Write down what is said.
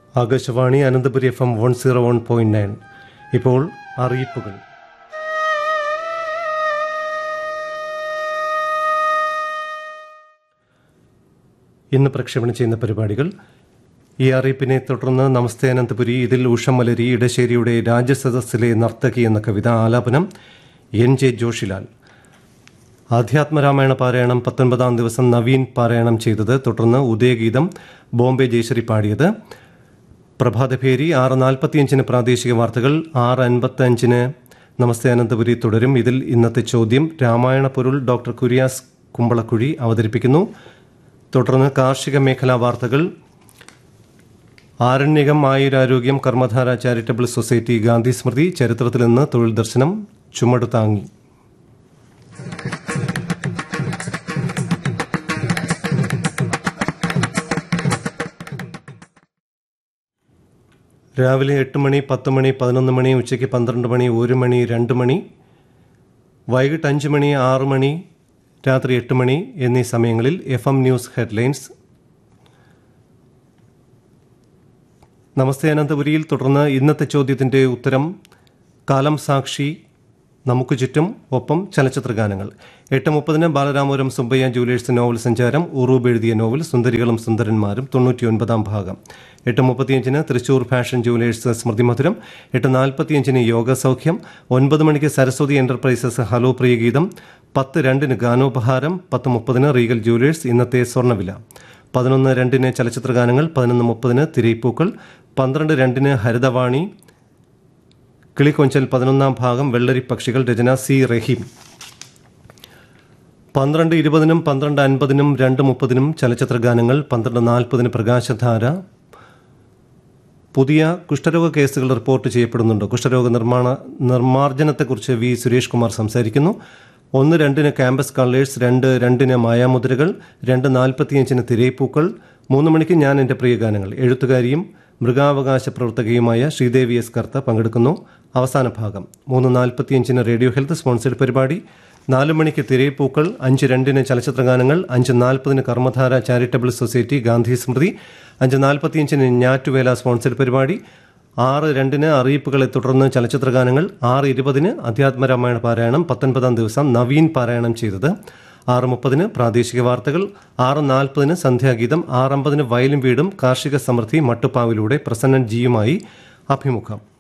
Akashvani Ananthapuri F M one zero one point nine ഇപ്പോൾ അറിയിപ്പുകൾ ഇന്ന് പ്രക്ഷേപണം ചെയ്യുന്ന പരിപാടികൾ ഈ അറിയിപ്പിനെ തുടർന്ന് നമസ്തേ അനന്തപുരി ഇതിൽ ഉഷമലരി ഇടശ്ശേരിയുടെ രാജസദസ്സിലെ നർത്തകി എന്ന കവിത ആലാപനം എൻ ജെ ജോഷിലാൽ ആധ്യാത്മരാമായണ പാരായണം പത്തൊൻപതാം ദിവസം നവീൻ പാരായണം ചെയ്തത് തുടർന്ന് ഉദയഗീതം ബോംബെ ജയശ്രീ പാടിയത് പ്രഭാതഭേരി ആറ് നാൽപ്പത്തിയഞ്ചിന് പ്രാദേശിക വാർത്തകൾ ആറ് അൻപത്തഞ്ചിന് നമസ്തേ അനന്തപുരി തുടരും ഇതിൽ ഇന്നത്തെ ചോദ്യം രാമായണ പൊരുൾ ഡോക്ടർ കുര്യാസ് കുമ്പളക്കുഴി അവതരിപ്പിക്കുന്നു തുടർന്ന് കാർഷിക മേഖലാ വാർത്തകൾ ആരണ്യകം ആയുരാരോഗ്യം കർമ്മധാര ചാരിറ്റബിൾ സൊസൈറ്റി ഗാന്ധി സ്മൃതി ചരിത്രത്തിൽ നിന്ന് തൊഴിൽ ദർശനം ചുമട് താങ്ങി രാവിലെ എട്ട് മണി പത്ത് മണി പതിനൊന്ന് മണി ഉച്ചയ്ക്ക് പന്ത്രണ്ട് മണി ഒരു മണി രണ്ട് മണി വൈകിട്ട് അഞ്ച് മണി ആറ് മണി രാത്രി എട്ട് മണി എന്നീ സമയങ്ങളിൽ എഫ് എം ന്യൂസ് ഹെഡ്ലൈൻസ് നമസ്തേ അനന്തപുരിയിൽ തുടർന്ന് ഇന്നത്തെ ചോദ്യത്തിൻ്റെ ഉത്തരം കാലം സാക്ഷി നമുക്ക് ചുറ്റും ഒപ്പം ചലച്ചിത്ര ഗാനങ്ങൾ എട്ട് മുപ്പതിന് ബാലരാമപുരം സുബ്ബയ്യ ജൂലേഴ്സ് നോവൽ സഞ്ചാരം ഉറൂബ് എഴുതിയ നോവൽ സുന്ദരികളും സുന്ദരന്മാരും തൊണ്ണൂറ്റിയൊൻപതാം ഭാഗം എട്ട് മുപ്പത്തിയഞ്ചിന് തൃശൂർ ഫാഷൻ ജൂലേഴ്സ് സ്മൃതി മധുരം എട്ട് നാൽപ്പത്തിയഞ്ചിന് യോഗ സൗഖ്യം ഒൻപത് മണിക്ക് സരസ്വതി എന്റർപ്രൈസസ് ഹലോ പ്രിയഗീതം പത്ത് രണ്ടിന് ഗാനോപഹാരം പത്ത് മുപ്പതിന് റീഗൽ ജൂലേഴ്സ് ഇന്നത്തെ സ്വർണ്ണവില പതിനൊന്ന് രണ്ടിന് ചലച്ചിത്ര ഗാനങ്ങൾ പതിനൊന്ന് മുപ്പതിന് തിരയിപ്പൂക്കൾ പന്ത്രണ്ട് രണ്ടിന് ഹരിതവാണി കിളിക്കൊഞ്ചൽ പതിനൊന്നാം ഭാഗം വെള്ളരി പക്ഷികൾ രചന സി റഹീം പന്ത്രണ്ട് ഇരുപതിനും പന്ത്രണ്ട് അൻപതിനും രണ്ട് മുപ്പതിനും ചലച്ചിത്ര ഗാനങ്ങൾ പന്ത്രണ്ട് നാൽപ്പതിന് പ്രകാശധാര പുതിയ കുഷ്ഠരോഗ കേസുകൾ റിപ്പോർട്ട് ചെയ്യപ്പെടുന്നുണ്ട് കുഷ്ഠരോഗ നിർമ്മാണ നിർമ്മാർജ്ജനത്തെക്കുറിച്ച് വി സുരേഷ് കുമാർ സംസാരിക്കുന്നു ഒന്ന് രണ്ടിന് ക്യാമ്പസ് കളേഴ്സ് രണ്ട് രണ്ടിന് മായാമുദ്രകൾ രണ്ട് നാൽപ്പത്തിയഞ്ചിന് തിരയിപ്പൂക്കൾ മൂന്ന് മണിക്ക് ഞാൻ എൻ്റെ പ്രിയ ഗാനങ്ങൾ എഴുത്തുകാരിയും മൃഗാവകാശ പ്രവർത്തകയുമായ ശ്രീദേവി എസ് കർത്ത പങ്കെടുക്കുന്നു അവസാന ഭാഗം മൂന്ന് നാൽപ്പത്തിയഞ്ചിന് റേഡിയോ ഹെൽത്ത് സ്പോൺസർഡ് പരിപാടി നാല് മണിക്ക് തിരയിപ്പൂക്കൾ അഞ്ച് രണ്ടിന് ചലച്ചിത്ര ഗാനങ്ങൾ അഞ്ച് നാൽപ്പതിന് കർമ്മധാര ചാരിറ്റബിൾ സൊസൈറ്റി ഗാന്ധി സ്മൃതി അഞ്ച് നാൽപ്പത്തിയഞ്ചിന് ഞാറ്റുവേല സ്പോൺസർഡ് പരിപാടി ആറ് രണ്ടിന് അറിയിപ്പുകളെ തുടർന്ന് ചലച്ചിത്ര ഗാനങ്ങൾ ആറ് ഇരുപതിന് അധ്യാത്മരാമായണ പാരായണം പത്തൊൻപതാം ദിവസം നവീൻ പാരായണം ചെയ്തത് ആറ് മുപ്പതിന് പ്രാദേശിക വാർത്തകൾ ആറ് നാൽപ്പതിന് സന്ധ്യാഗീതം ആറമ്പതിന് വയലും വീടും കാർഷിക സമൃദ്ധി മട്ടുപ്പാവിലൂടെ പ്രസന്നൻ ജിയുമായി അഭിമുഖം